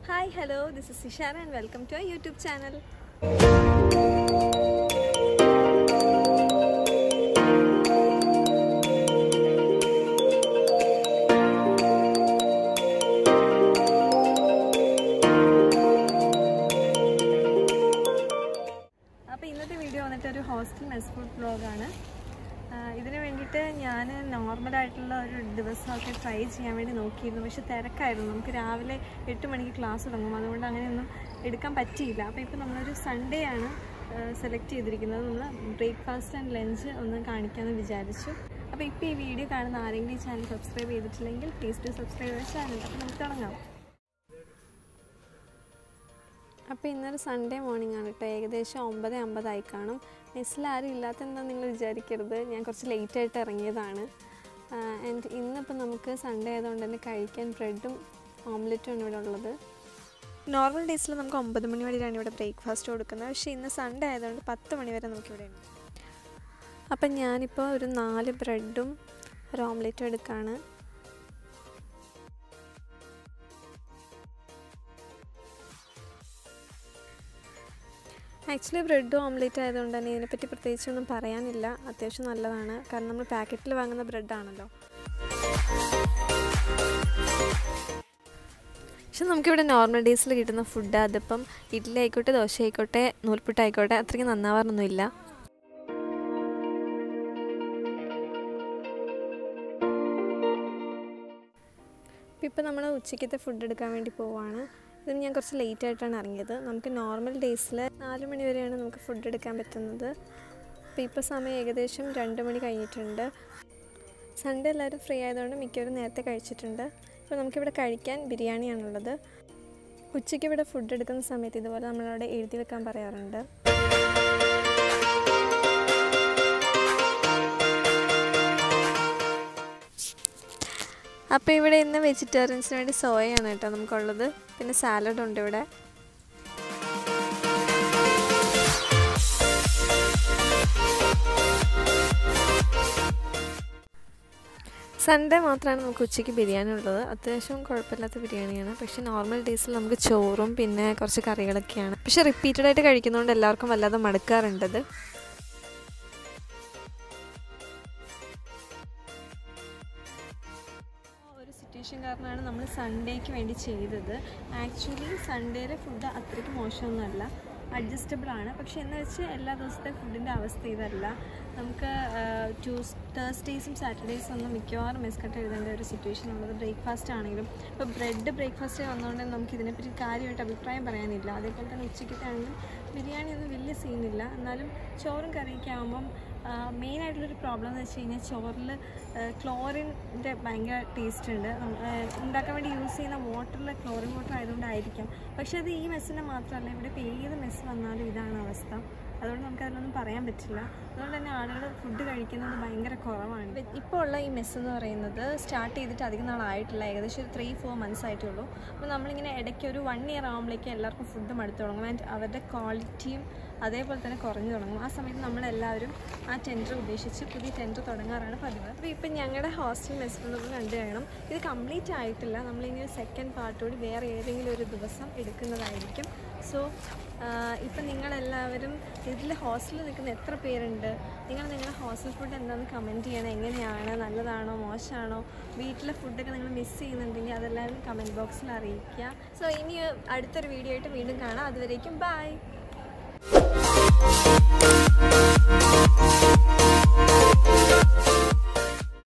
hi hello this is Sishara and welcome to our YouTube channel അപ്പോൾ ഇന്നത്തെ video വന്നിട്ട് ഒരു ഹോസ്റ്റൽ മെസ് ഫുഡ് ബ്ലോഗാണ് ഇതിന് വേണ്ടിയിട്ട് ഞാൻ നോർമലായിട്ടുള്ള ഒരു ദിവസമൊക്കെ ട്രൈ ചെയ്യാൻ വേണ്ടി നോക്കിയിരുന്നു പക്ഷെ തിരക്കായിരുന്നു നമുക്ക് രാവിലെ എട്ട് മണിക്ക് ക്ലാസ് തുടങ്ങും അതുകൊണ്ട് അങ്ങനെയൊന്നും എടുക്കാൻ പറ്റിയില്ല അപ്പോൾ ഇപ്പോൾ നമ്മളൊരു സൺഡേ ആണ് സെലക്ട് ചെയ്തിരിക്കുന്നത് നമ്മൾ ബ്രേക്ക്ഫാസ്റ്റ് ആൻഡ് ലഞ്ച് ഒന്ന് കാണിക്കാമെന്ന് വിചാരിച്ചു അപ്പോൾ ഇപ്പോൾ ഈ വീഡിയോ കാണുന്ന ആരെങ്കിലും ഈ ചാനൽ സബ്സ്ക്രൈബ് ചെയ്തിട്ടില്ലെങ്കിൽ പ്ലീസ് ടു സബ്സ്ക്രൈബ് ചെയ്യുന്ന ചാനൽ അപ്പോൾ നമുക്ക് തുടങ്ങാം അപ്പോൾ ഇന്നൊരു സൺഡേ മോർണിംഗ് ആണ് കേട്ടോ ഏകദേശം ഒമ്പത് അമ്പതായി കാണും മെസ്സിൽ ആരും ഇല്ലാത്ത എന്താ നിങ്ങൾ വിചാരിക്കരുത് ഞാൻ കുറച്ച് ലേറ്റ് ആയിട്ട് ഇറങ്ങിയതാണ് ആൻഡ് ഇന്നിപ്പോൾ നമുക്ക് സൺഡേ ആയതുകൊണ്ട് തന്നെ കഴിക്കാൻ ബ്രെഡും ഓംലെറ്റും ആണ് ഇവിടെ ഉള്ളത് നോർമൽ ഡേയ്സിൽ നമുക്ക് ഒമ്പത് മണി വരെയാണ് ഇവിടെ ബ്രേക്ക്ഫാസ്റ്റ് കൊടുക്കുന്നത് പക്ഷേ ഇന്ന് സൺഡേ ആയതുകൊണ്ട് പത്ത് മണി വരെ നമുക്കിവിടെ ഉണ്ട് അപ്പം ഞാനിപ്പോൾ ഒരു നാല് ബ്രെഡും ഒരു ഓംലെറ്റും എടുക്കുകയാണ് ആക്ച്വലി ബ്രെഡ് ഓംലെറ്റ് ആയതുകൊണ്ട് തന്നെ ഇതിനെപ്പറ്റി പ്രത്യേകിച്ചൊന്നും പറയാനില്ല അത്യാവശ്യം നല്ലതാണ് കാരണം നമ്മൾ പാക്കറ്റിൽ വാങ്ങുന്ന ബ്രെഡാണല്ലോ പക്ഷെ നമുക്കിവിടെ നോർമൽ ഡേയ്സിൽ കിട്ടുന്ന ഫുഡ് അതിപ്പം ഇഡ്ഡലി ആയിക്കോട്ടെ ദോശ ആയിക്കോട്ടെ നൂൽപുട്ട് ആയിക്കോട്ടെ അത്രയ്ക്ക് നന്നാവാറൊന്നുമില്ല ഇപ്പം നമ്മൾ ഉച്ചയ്ക്കത്തെ ഫുഡ് എടുക്കാൻ വേണ്ടി പോവാണ് ഇതിന് ഞാൻ കുറച്ച് ലേറ്റ് ആയിട്ടാണ് ഇറങ്ങിയത് നമുക്ക് നോർമൽ ഡേയ്സിൽ നാല് മണി വരെയാണ് നമുക്ക് ഫുഡ് എടുക്കാൻ പറ്റുന്നത് അപ്പോൾ ഇപ്പോൾ സമയം ഏകദേശം രണ്ട് മണി കഴിഞ്ഞിട്ടുണ്ട് സൺഡേ എല്ലാവരും ഫ്രീ ആയതുകൊണ്ട് മിക്കവരും നേരത്തെ കഴിച്ചിട്ടുണ്ട് അപ്പോൾ നമുക്കിവിടെ കഴിക്കാൻ ബിരിയാണിയാണുള്ളത് ഉച്ചയ്ക്ക് ഇവിടെ ഫുഡ് എടുക്കുന്ന സമയത്ത് ഇതുപോലെ നമ്മളവിടെ എഴുതി വെക്കാൻ പറയാറുണ്ട് അപ്പോൾ ഇവിടെ ഇന്ന് വെജിറ്റേറിയൻസിന് വേണ്ടി സോയയാണ് കേട്ടോ നമുക്കുള്ളത് പിന്നെ സാലഡ് ഉണ്ട് ഇവിടെ സൺഡേ മാത്രമാണ് നമുക്ക് ഉച്ചയ്ക്ക് ബിരിയാണി ഉള്ളത് അത്യാവശ്യം കുഴപ്പമില്ലാത്ത ബിരിയാണിയാണ് പക്ഷേ നോർമൽ ഡേയ്സിൽ നമുക്ക് ചോറും പിന്നെ കുറച്ച് കറികളൊക്കെയാണ് പക്ഷെ റിപ്പീറ്റഡ് ആയിട്ട് കഴിക്കുന്നതുകൊണ്ട് എല്ലാവർക്കും വല്ലാതെ മടുക്കാറുണ്ടത് ഒരു സിറ്റുവേഷൻ കാരണമാണ് നമ്മൾ സൺഡേക്ക് വേണ്ടി ചെയ്തത് ആക്ച്വലി സൺഡേയിലെ ഫുഡ് അത്രയ്ക്ക് മോശമൊന്നുമല്ല അഡ്ജസ്റ്റബിൾ ആണ് പക്ഷേ എന്ന് വെച്ചാൽ എല്ലാ ദിവസത്തെ ഫുഡിൻ്റെ അവസ്ഥ ഇതല്ല നമുക്ക് ട്യൂസ് തേഴ്സ്ഡേയ്സും സാറ്റർഡേയ്സും ഒന്നും മിക്കവാറും മെസ്കട്ട് എഴുതേണ്ട ഒരു സിറ്റുവേഷൻ ഉള്ളത് ബ്രേക്ക്ഫാസ്റ്റ് ആണെങ്കിലും ഇപ്പോൾ ബ്രെഡ് ബ്രേക്ക്ഫാസ്റ്റ് വന്നുകൊണ്ട് നമുക്ക് ഇതിനെപ്പറ്റി കാര്യമായിട്ട് അഭിപ്രായം പറയാനില്ല അതേപോലെ തന്നെ ഉച്ചയ്ക്കത്തെ ആണെങ്കിലും ബിരിയാണി ഒന്നും വലിയ സീനില്ല എന്നാലും ചോറും കറിയൊക്കെ ആകുമ്പം മെയിനായിട്ടുള്ളൊരു പ്രോബ്ലം എന്ന് വെച്ച് കഴിഞ്ഞാൽ ചോറിൽ ക്ലോറിൻ്റെ ഭയങ്കര ടേസ്റ്റ് ഉണ്ട് ഉണ്ടാക്കാൻ വേണ്ടി യൂസ് ചെയ്യുന്ന വാട്ടറിൽ ക്ലോറിൻ വാട്ടർ ആയതുകൊണ്ടായിരിക്കാം പക്ഷേ അത് ഈ മെസ്സിനെ മാത്രമല്ല ഇവിടെ ഇപ്പോൾ ഏത് മെസ്സ് വന്നാലും ഇതാണ് അവസ്ഥ അതുകൊണ്ട് നമുക്ക് അതിലൊന്നും പറയാൻ പറ്റില്ല അതുകൊണ്ട് തന്നെ ആളുകൾ ഫുഡ് കഴിക്കുന്നത് ഭയങ്കര കുറവാണ് ഇപ്പോൾ ഉള്ള ഈ മെസ്സ് എന്ന് പറയുന്നത് സ്റ്റാർട്ട് ചെയ്തിട്ട് അധികം നാളായിട്ടില്ല ഏകദേശം ഒരു ത്രീ ഫോർ മന്ത്സ് ആയിട്ടേ ഉള്ളൂ അപ്പോൾ നമ്മളിങ്ങനെ ഇടയ്ക്ക് ഒരു വൺ ഇയർ ആകുമ്പോഴേക്കും എല്ലാവർക്കും ഫുഡ് മടുത്തു തുടങ്ങും ആൻഡ് അവരുടെ ക്വാളിറ്റിയും അതേപോലെ തന്നെ കുറഞ്ഞു തുടങ്ങും ആ സമയത്ത് നമ്മളെല്ലാവരും ആ ടെൻഡർ ഉപേക്ഷിച്ച് പുതിയ ടെൻഡർ തുടങ്ങാറാണ് പതിവ് അപ്പോൾ ഇപ്പം ഞങ്ങളുടെ ഹോസ്റ്റൽ മെസ് നമുക്ക് കണ്ടു കഴിയണം ഇത് കംപ്ലീറ്റ് ആയിട്ടില്ല നമ്മളിനി ഒരു സെക്കൻഡ് പാർട്ട് കൂടി വേറെ ഏതെങ്കിലും ഒരു ദിവസം എടുക്കുന്നതായിരിക്കും സോ ഇപ്പം നിങ്ങളെല്ലാവരും ഇതിൽ ഹോസ്റ്റലിൽ നിൽക്കുന്ന എത്ര പേരുണ്ട് നിങ്ങൾ നിങ്ങളുടെ ഹോസ്റ്റൽ ഫുഡ് എന്താണെന്ന് കമൻറ്റ് ചെയ്യണം എങ്ങനെയാണ് നല്ലതാണോ മോശമാണോ വീട്ടിലെ ഫുഡൊക്കെ നിങ്ങൾ മിസ് ചെയ്യുന്നുണ്ടെങ്കിൽ അതെല്ലാം കമൻറ്റ് ബോക്സിൽ അറിയിക്കുക സോ ഇനി അടുത്തൊരു വീഡിയോ ആയിട്ട് വീണ്ടും കാണാം അതുവരേക്കും ബൈ